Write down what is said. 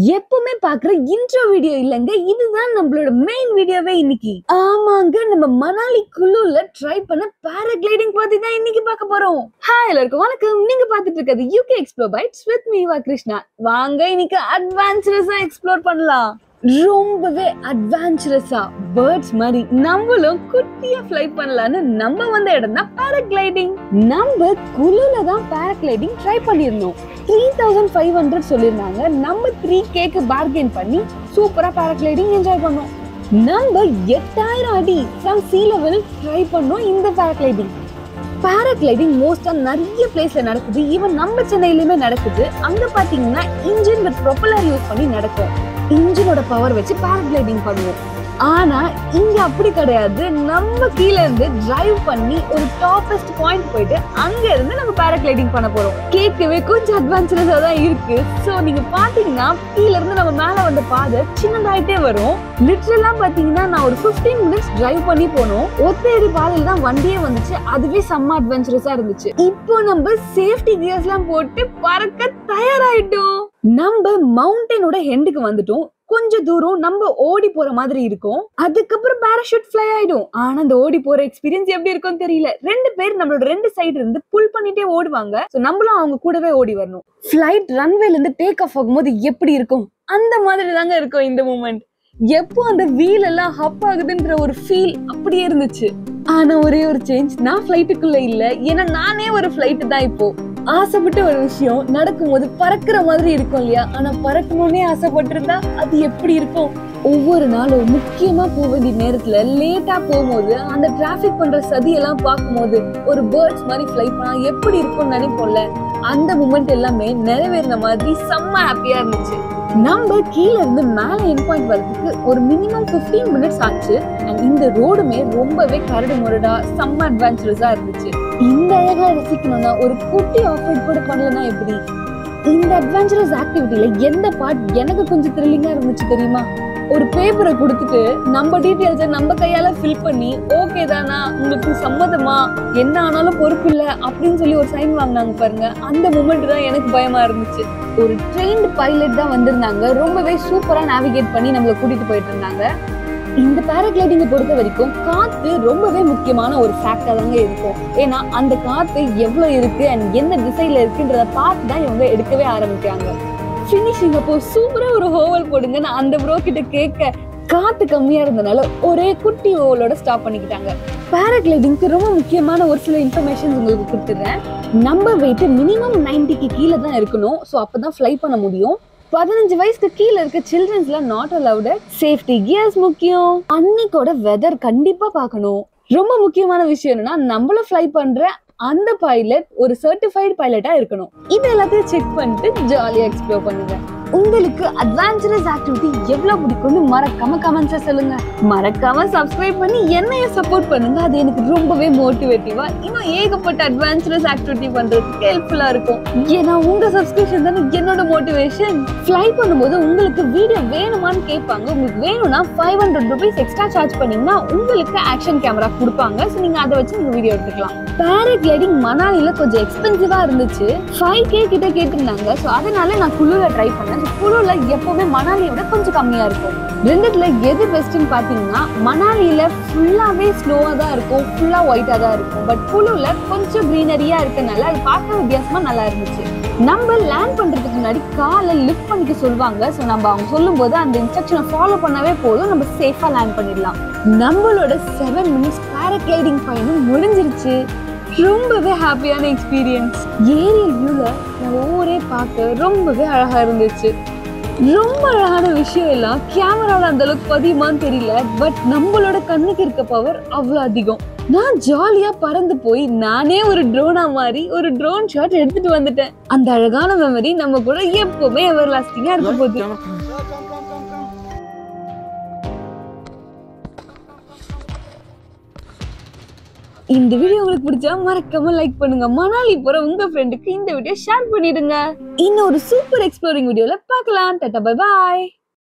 எப்பவுமே பாக்குற intro video இல்லைங்க இதுதான் நம்மளோட மெயின் வீடியோவே இன்னைக்கு ஆமாங்க நம்ம மணாலி குழுல ட்ரை பண்ண பாராகிளைடிங் பத்தி தான் இன்னைக்கு பார்க்க போறோம் ஹாய் எல்லாருக்கும் வணக்கம் நீங்க பார்த்துட்டு இருக்கிறது UK explore bites with Meeva Krishna வாங்க இன்னைக்கு அட்வான்ச்சரஸா எக்ஸ்ப்ளோர் பண்ணலாம் ரொம்பவே அட்வான்ச்சரஸா பேர்ட்ஸ் மாதிரி நம்மளும் குட்டியா ஃப்ளை பண்ணலாம்னு நம்ம வந்த இடம் தான் பாராகிளைடிங் நம்ம குழுல தான் பாராகிளைடிங் ட்ரை பண்ணியிருந்தோம் த்ரீ தௌசண்ட் ஃபைவ் ஹண்ட்ரட் சொல்லியிருந்தாங்க நம்ம த்ரீ கேக்கு பார்கெயின் பண்ணி சூப்பரா பாராகிளைடிங் என்ஜாய் பண்ணோம் நம்ம எட்டாயிரம் அடி ஃப்ரம் சீ லெவல் ட்ரை பண்ணோம் இந்த பாராகிளைடிங் பாராகிளைடிங் மோஸ்டா நிறைய பிளேஸ்ல நடக்குது ஈவன் நம்ம சென்னையிலுமே நடக்குது அங்க பாத்தீங்கன்னா இன்ஜின் வித் ப்ரொப்பலர் யூஸ் பண்ணி நடக்கும் இன்ஜினோட பவர் வச்சு பாராகிளைடிங் பண்ணுவோம் ஆனா இங்க அப்படி கிடையாது நம்ம கீழ இருந்து டிரைவ் பண்ணி ஒரு டாப்பஸ்ட் பாயிண்ட் போயிட்டு அங்க இருந்து நம்ம பாராகிளைடிங் பண்ண போறோம் கேட்கவே கொஞ்சம் அட்வான்ச்சரஸா தான் இருக்கு சோ நீங்க பாத்தீங்கன்னா கீழ இருந்து நம்ம மேல வந்த பாதை சின்னதாயிட்டே வரும் லிட்டரலா பாத்தீங்கன்னா நான் ஒரு 15 மினிட்ஸ் டிரைவ் பண்ணி போனோம் ஒத்தேரி பாதையில தான் வண்டியே வந்துச்சு அதுவே செம்ம அட்வென்ச்சரஸா இருந்துச்சு இப்போ நம்ம சேஃப்டி கியர்ஸ் எல்லாம் போட்டு பறக்க தயாராயிட்டோம் நம்ம மவுண்டனோட ஹெண்டுக்கு வந்துட்டோம் கொஞ்ச தூரம் நம்ம ஓடி போற மாதிரி இருக்கும் அதுக்கப்புறம் பேராஷூட் ஃப்ளை ஆயிடும் ஆனா அந்த ஓடி போற எக்ஸ்பீரியன்ஸ் எப்படி இருக்கும்னு தெரியல ரெண்டு பேர் நம்மளோட ரெண்டு சைடு இருந்து புல் பண்ணிட்டே ஓடுவாங்க சோ நம்மளும் அவங்க கூடவே ஓடி வரணும் ஃபிளைட் ரன்வேல இருந்து டேக் ஆஃப் ஆகும்போது எப்படி இருக்கும் அந்த மாதிரி தாங்க இருக்கும் இந்த மூமெண்ட் எப்போ அந்த வீல் எல்லாம் ஹப் ஆகுதுன்ற ஒரு ஃபீல் அப்படியே இருந்துச்சு ஆனா ஒரே ஒரு சேஞ்ச் நான் ஃபிளைட்டுக்குள்ள இல்ல ஏன்னா நானே ஒரு ஃபிளைட் தான் இப்போ ஆசைப்பட்ட ஒரு விஷயம் நடக்கும்போது பறக்கிற மாதிரி இருக்கும் இல்லையா ஆனா பறக்கணும்னே ஆசைப்பட்டிருந்தா அது எப்படி இருக்கும் ஒவ்வொரு நாளும் முக்கியமா போக வேண்டிய நேரத்துல லேட்டா போகும்போது அந்த டிராபிக் பண்ற சதியெல்லாம் பார்க்கும்போது ஒரு பேர்ட்ஸ் மாதிரி ஃப்ளை பண்ணா எப்படி இருக்கும்னு நினைப்போம்ல அந்த மூமெண்ட் எல்லாமே நிறைவேறின மாதிரி செம்ம ஹாப்பியா இருந்துச்சு நம்ம கீழ இருந்து மேல என் பாயிண்ட் வரதுக்கு ஒரு மினிமம் 15 மினிட்ஸ் ஆச்சு அண்ட் இந்த ரோடுமே ரொம்பவே கரடு முரடா செம்ம அட்வான்ச்சரஸா இருந்துச்சு இந்த அழகா ரசிக்கணும்னா ஒரு குட்டி ஆஃப் கூட பண்ணலனா எப்படி இந்த அட்வென்ச்சரஸ் ஆக்டிவிட்டில எந்த பார்ட் எனக்கு கொஞ்சம் த்ரில்லிங்கா இருந்துச்சு தெரியுமா ஒரு பேப்பரை கொடுத்துட்டு நம்ம டீட்டெயில்ஸை நம்ம கையால ஃபில் பண்ணி ஓகே தானா உங்களுக்கு சம்மதமா என்ன ஆனாலும் பொறுப்பு இல்ல அப்படின்னு சொல்லி ஒரு சைன் வாங்கினாங்க பாருங்க அந்த மூமெண்ட் தான் எனக்கு பயமா இருந்துச்சு ஒரு ட்ரெயின்டு பைலட் தான் வந்திருந்தாங்க ரொம்பவே சூப்பரா நேவிகேட் பண்ணி நம்மளை கூட்டிட்டு போயிட்டு இருந்தாங்க இந்த பேராகிளைடிங்கை பொறுத்த வரைக்கும் காத்து ரொம்பவே முக்கியமான ஒரு ஃபேக்டா தாங்க இருக்கும் ஏன்னா அந்த காத்து எவ்வளவு இருக்கு அண்ட் எந்த திசையில இருக்குன்றத பார்த்து தான் இவங்க எடுக்கவே ஆரம்பிக்கிறாங்க ஃபினிஷிங் அப்போ சூப்பரா ஒரு ஹோவல் போடுங்க நான் அந்த ப்ரோ கிட்ட கேட்க காத்து கம்மியா இருந்தனால ஒரே குட்டி ஓவலோட ஸ்டாப் பண்ணிக்கிட்டாங்க பேராகிளைடிங்க்கு ரொம்ப முக்கியமான ஒரு சில இன்ஃபர்மேஷன் உங்களுக்கு கொடுத்துறேன் நம்ம வெயிட் மினிமம் நைன்டிக்கு கீழே தான் இருக்கணும் ஸோ அப்பதான் ஃப்ளை பண்ண முடியும் பதினஞ்சு வயசுக்கு கீழே இருக்க சில்ட்ரன்ஸ்லாம் நாட் அலவுடு சேஃப்டி கியர்ஸ் முக்கியம் அன்னைக்கோட வெதர் கண்டிப்பா பார்க்கணும் ரொம்ப முக்கியமான விஷயம் என்னன்னா நம்மள ஃப்ளை பண்ற அந்த பைலட் ஒரு சர்டிஃபைடு பைலட்டா இருக்கணும் இது எல்லாத்தையும் செக் பண்ணிட்டு ஜாலியா எக்ஸ்ப்ளோர் பண்ணுங்க உங்களுக்கு அட்வான்ச்சரஸ் ஆக்டிவிட்டி எவ்வளவு பிடிக்கும்னு மறக்காம கமெண்ட்ஸா சொல்லுங்க மறக்காம சப்ஸ்கிரைப் பண்ணி என்னைய சப்போர்ட் பண்ணுங்க அது எனக்கு ரொம்பவே மோட்டிவேட்டிவா இன்னும் ஏகப்பட்ட அட்வான்ச்சரஸ் ஆக்டிவிட்டி பண்றதுக்கு ஹெல்ப்ஃபுல்லா இருக்கும் ஏன்னா உங்க சப்ஸ்கிரிப்ஷன் தானே என்னோட மோட்டிவேஷன் ஃப்ளை பண்ணும்போது உங்களுக்கு வீடியோ வேணுமான்னு கேட்பாங்க உங்களுக்கு வேணும்னா five hundred rupees extra charge பண்ணீங்கன்னா உங்களுக்கு ஆக்ஷன் கேமரா கொடுப்பாங்க ஸோ நீங்க அதை வச்சு நீங்க வீடியோ எடுத்துக்கலாம் பேராகிளைடிங் மணாலில கொஞ்சம் எக்ஸ்பென்சிவா இருந்துச்சு ஃபைவ் கே கிட்ட கேட்டிருந்தாங்க ஸோ அதனால நான் குழுல ட்ரை பண்ணேன் So, குழுல எப்பவுமே மணாலியை விட கொஞ்சம் கம்மியா இருக்கும் ரெண்டுத்துல எது பெஸ்ட்னு பாத்தீங்கன்னா மணாலியில ஃபுல்லாவே ஸ்னோவா தான் இருக்கும் ஃபுல்லா ஒயிட்டா தான் இருக்கும் பட் குழுல கொஞ்சம் க்ரீனரியா இருக்கனால அது பார்க்க வித்தியாசமா நல்லா இருந்துச்சு நம்ம லேண்ட் பண்றதுக்கு முன்னாடி காலை லிஃப்ட் பண்ணிக்க சொல்லுவாங்க ஸோ நம்ம அவங்க சொல்லும்போது அந்த இன்ஸ்ட்ரக்ஷனை ஃபாலோ பண்ணவே போதும் நம்ம சேஃபா லேண்ட் பண்ணிடலாம் நம்மளோட செவன் மினிட்ஸ் பேராகிளைடிங் பயணம் முடிஞ்சிருச்சு ரொம்பவே ஹாப்பியான எக்ஸ்பீரியன்ஸ் ஏரியல் வியூல ஊரே பார்க்க ரொம்பவே அழகா இருந்துச்சு ரொம்ப அழகான விஷயம் எல்லாம் கேமரால அந்த அளவுக்கு பதியுமான்னு தெரியல பட் நம்மளோட கண்ணுக்கு இருக்க பவர் அவ்வளோ அதிகம் நான் ஜாலியா பறந்து போய் நானே ஒரு ட்ரோனா மாதிரி ஒரு ட்ரோன் ஷாட் எடுத்துட்டு வந்துட்டேன் அந்த அழகான மெமரி நம்ம கூட எப்பவுமே எவர் லாஸ்டிங்கா இருக்க போகுது இந்த வீடியோ உங்களுக்கு பிடிச்சா மறக்காம லைக் பண்ணுங்க மணாலி போற உங்க ஃப்ரெண்டுக்கு இந்த வீடியோ ஷேர் பண்ணிடுங்க இன்னும் ஒரு சூப்பர் எக்ஸ்ப்ளோரிங் வீடியோல பார்க்கலாம் டாடா பை பாய்